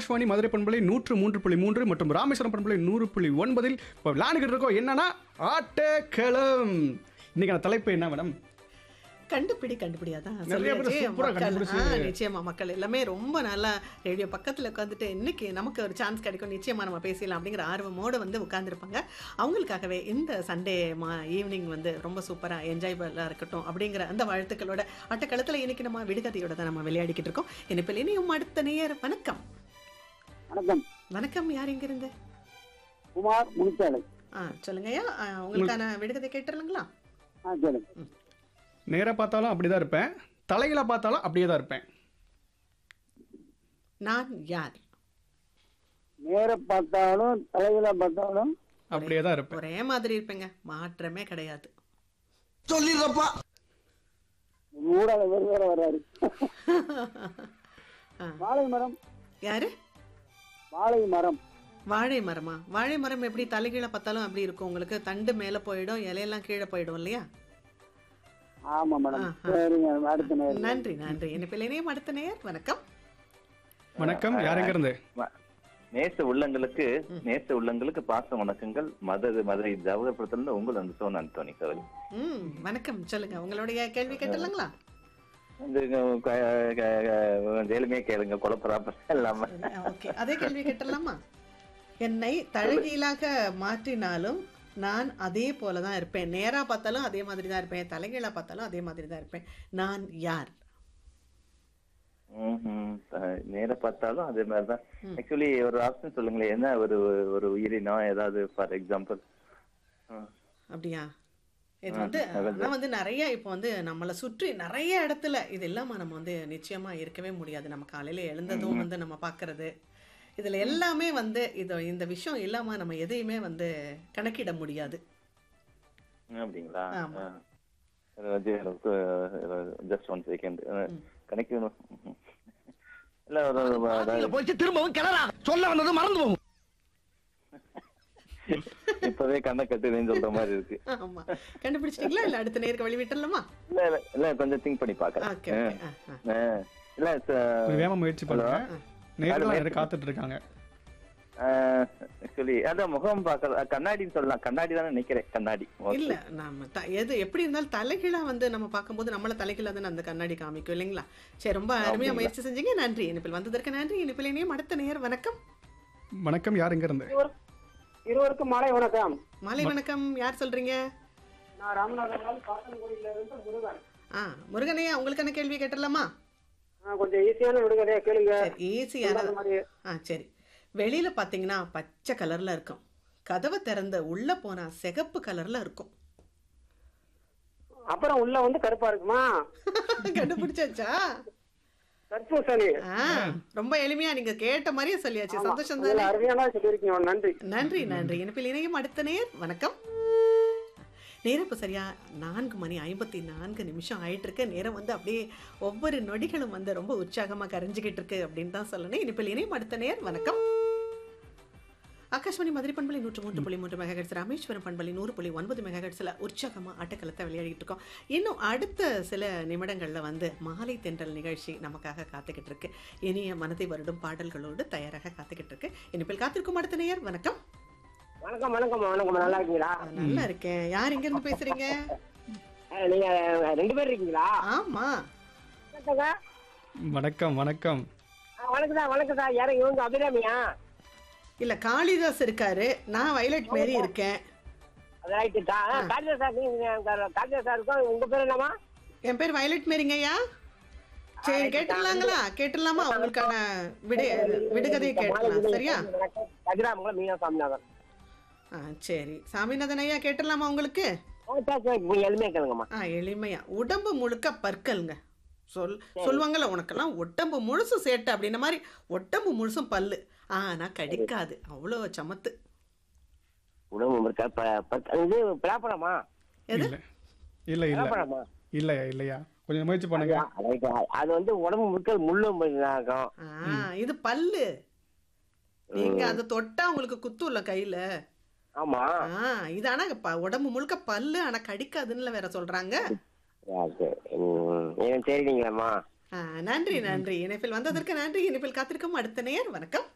ஆகாஷ்வாணி மதுரை பண்பலை நூற்று மூன்று புள்ளி மூன்று மற்றும் ராமேஸ்வரம் பண்பலை நூறு புள்ளி ஒன்பதில் இப்போ விளையாண்டுக்கிட்டு இருக்கோம் என்னன்னா ஆட்டக்களம் இன்னைக்கான தலைப்பு என்ன மேடம் கண்டுபிடி கண்டுபிடியாதான் நிறைய பேர் சொல்லியாச்சு. சூப்பரா மக்கள், கண்டுபிடிச்சு. ஆ, நிச்சயமா மக்கள் எல்லாமே ரொம்ப நல்லா ரேடியோ பக்கத்துல உட்காந்துட்டு இன்னைக்கு நமக்கு ஒரு சான்ஸ் கிடைக்கும் நிச்சயமா நம்ம பேசலாம் அப்படிங்கிற ஆர்வமோட வந்து உட்கார்ந்துருப்பாங்க அவங்களுக்காகவே இந்த சண்டே மா ஈவினிங் வந்து ரொம்ப சூப்பரா என்ஜாய்பலா இருக்கட்டும் அப்படிங்கிற அந்த வாழ்த்துக்களோட அட்டக்களத்துல இன்னைக்கு நம்ம விடுகதையோட தான் நம்ம விளையாடிக்கிட்டு இருக்கோம் இனிப்பில் இனியும் அடுத்த நேயர் வணக்கம் வணக்கம் வணக்கம் யார் இங்க இருந்து குமார் முனிச்சாலை ஆ சொல்லுங்கய்யா ஆ, உங்களுக்கான விடுகதை கேட்டுருங்களா ஆ சொல்லுங்க நேராக பார்த்தாலும் அப்படி தான் இருப்பேன் தலைகளை பார்த்தாலும் அப்படியே தான் இருப்பேன் நான் யார் நேர பார்த்தாலும் தலையில பார்த்தாலும் அப்படியே தான் இருப்பேன் ஒரே மாதிரி இருப்பேங்க மாற்றமே கிடையாது சொல்லிடுறப்பா ஊடால வேறு வேற வர்றாரு ஆ. வாழை மரம் யாரு வாழை மரம் வாழை மரமா வாழை மரம் எப்படி தலைகீழ பார்த்தாலும் அப்படி இருக்கும் உங்களுக்கு தண்டு மேல போயிடும் இலையெல்லாம் கீழே போயிடும் இல்லையா ஆமா மேடம் ஆ, ஆ. சரிங்க அடுத்த நேரம் நன்றி நன்றி என்ன பிள்ளைனையும் அடுத்த நேயர் வணக்கம் வணக்கம் யார் எங்க இருந்து ம- நேச உள்ளங்களுக்கு நேச உள்ளங்களுக்கு பாச வணக்கங்கள் மதுரை மதுரை ஜவஹர்புரத்துல உங்கள் அந்த சோன் அந்தோனி கவலை ம் வணக்கம் சொல்லுங்க உங்களுடைய கேள்வி கேட்டலாங்களா இந்த க- க- க- எளிமையா கேளுங்க குழப்பறாப்ப இல்லாம ஓகே அதே கேள்வி கேட்டலாமா என்னை தழகீழாக மாற்றினாலும் நான் அதே போல தான் இருப்பேன் நேரா பார்த்தாலும் அதே மாதிரி தான் இருப்பேன் தலைகீழா பார்த்தாலும் அதே மாதிரி தான் இருப்பேன் நான் யார் ம்ஹும். அஹ் நேர பார்த்தாலும் அதே மாதிரிதான் ஆக்சுவலி ஒரு ஆப்ஷன் சொல்லுங்களேன் என்ன ஒரு ஒரு உயிரினம் ஏதாவது ஃபார் எக்ஸாம்பிள் அப்படியா இது வந்து ஆனா வந்து நிறைய இப்போ வந்து நம்மளை சுற்றி நிறைய இடத்துல இது இல்லாம நம்ம வந்து நிச்சயமா இருக்கவே முடியாது நம்ம காலையில எழுந்ததும் வந்து நம்ம பார்க்கறது இதுல எல்லாமே வந்து இது இந்த விஷயம் இல்லாம நம்ம எதையுமே வந்து கணக்கிட முடியாது அப்படிங்களா ஆமா. ஜஸ்ட் ஒன் செகண்ட் கணக்கணும் இல்ல ஒரு அதாவது போயிட்டு திரும்பவும் கிளறா சொல்ல வந்தது மறந்து போகும் இப்பவே கண்ணை கட்டுதுன்னு சொல்ற மாதிரி இருக்கு ஆமா கண்டுபிடிச்சிட்டீங்களா இல்ல அடுத்த நேருக்கு வழி விட்டுறலாமா இல்ல இல்ல இல்ல கொஞ்சம் திங்க் பண்ணி பாக்குறேன் ஓகே ஓகே அஹ், இல்ல கொஞ்சம் வேகமாக முயற்சி பண்ணுங்க நேரில் யாரும் காத்துட்டு இருக்காங்க ஆக்சுவலி அதான் முகம் பாக்க கண்ணாடின்னு சொல்லலாம் கண்ணாடி தானே நினைக்கிறேன் கண்ணாடி இல்ல நம்ம த- எது எப்படி இருந்தாலும் தலைகீழா வந்து நம்ம பார்க்கும்போது நம்மள தலைகீழா தானே அந்த கண்ணாடி காமிக்கும் இல்லைங்களா சரி ரொம்ப அருமையா முயற்சி செஞ்சீங்க நன்றி இனிப்பில் வந்ததற்கு நன்றி இனிப்பில் இனியும் அடுத்த நேர் வணக்கம் வணக்கம் யார் எங்க இருந்து இருவருக்கும் மாலை வணக்கம் மாலை வணக்கம் யார் சொல்றீங்க நான் ராமநாதபுரம் காசன்குடியில இருந்து முருகன் ஆ முருகனையா உங்களுக்கான கேள்வி கேட்டுடலாமா ஆ, கொஞ்சம் ஈஸியான விடுகதையா கேளுங்க சரி ஈஸியான சொல்லாத மாதிரி ஆ சரி வெளியில பாத்தீங்கன்னா பச்சை கலர்ல இருக்கும் கதவை திறந்த உள்ள போனா சிகப்பு கலர்ல இருக்கும் அப்புறம் உள்ள வந்து கருப்பா இருக்குமா கண்டுபிடிச்சாச்சா தர்பூசணி ஆ ரொம்ப எளிமையா நீங்க கேட்ட மாதிரியே சொல்லியாச்சு சந்தோஷம் இதுல தானே அருமையான சொல்லியிருக்கீங்க நன்றி நன்றி நன்றி இனிப்பில் இணையும் அடுத்த நேர் வணக்கம் நேரம் இப்போ சரியா நான்கு மணி ஐம்பத்தி நான்கு நிமிஷம் ஆயிட்டு இருக்கு நேரம் வந்து அப்படியே ஒவ்வொரு நொடிகளும் வந்து ரொம்ப உற்சாகமா கரைஞ்சிக்கிட்டு இருக்கு அப்படின்னு தான் சொல்லணும் இனிப்பில் இணையும் அடுத்த நேர் வணக்கம் ஆகாஷ்வாணி மதுரை பண்பலை நூற்று மூன்று புள்ளி மூன்று மெகாஹெட்ஸ் ராமேஸ்வரம் பண்பலை நூறு புள்ளி ஒன்பது மெகாஹெட்ஸில் உற்சாகமாக ஆட்டக்களத்தை விளையாடிட்டு இருக்கோம் இன்னும் அடுத்த சில நிமிடங்களில் வந்து மாலை தென்றல் நிகழ்ச்சி நமக்காக காத்துக்கிட்டு இருக்கு இனிய மனதை வருடும் பாடல்களோடு தயாராக காத்துக்கிட்டு இருக்கு இனிப்பில் காத்திருக்கும் அடுத்த நேயர் வணக்கம் வணக்கம் வணக்கம் வணக்கம் நல்லா இருக்கீங்களா ஆ, நல்லா இருக்கேன் யார் எங்க இருந்து பேசுறீங்க நீங்க ரெண்டு பேர் இருக்கீங்களா ஆமா வணக்கம் வணக்கம் வணக்கம் தான் வணக்கம் தான் யாரும் இவங்க அபிராமியா இல்ல காளிதாஸ் இருக்காரு நான் வயலட் மேரி இருக்கேன் ரைட்டு கார்த்திகா சார் கார்த்திகா சாருக்கும் உங்க பேர் என்னமா என் பேர் வயலட் மேரிங்கய்யா சரி கேட்டுடலாங்களா கேட்டுடலாமா உங்களுக்கான விடு விடுகதையை கேட்டுடலாம் சரியா கதிராமங்கலம் மீனா சாமிநாதன் ஆ சரி சாமிநாதன் ஐயா கேட்டுடலாமா உங்களுக்கு எளிமையா கேளுங்கம்மா ஆ எளிமையா உடம்பு முழுக்க பற்கள்ங்க சொல் சொல்லுவாங்கல்ல உனக்கெல்லாம் உடம்பு முழுசும் சேட்டை அப்படின்ன மாதிரி உடம்பு முழுசும் பல்லு ஆனா கடிக்காது அவ்வளோ சமத்து உணவு இருக்கா ப- ப- இது பலாப்பழமா எது இல்லை இல்லை இல்லை பலாப்பழமா இல்லையா இல்லையா கொஞ்சம் முயற்சி பண்ணுங்க ரைட்டு. அது வந்து உடம்பு முழுக்க முள்ளும் இருக்கும் ஆ இது பல்லு நீங்க அதை தொட்டா உங்களுக்கு குத்தும்ல கையில ஆமா ஆ இது ஆனா ப- உடம்பு முழுக்க பல்லு ஆனா கடிக்காதுன்னு வேற சொல்றாங்க சரிங்களம்மா ஆ, நன்றி நன்றி இணைப்பில் வந்ததற்கு நன்றி இணைப்பில் காத்திருக்கும் அடுத்த நேர் வணக்கம்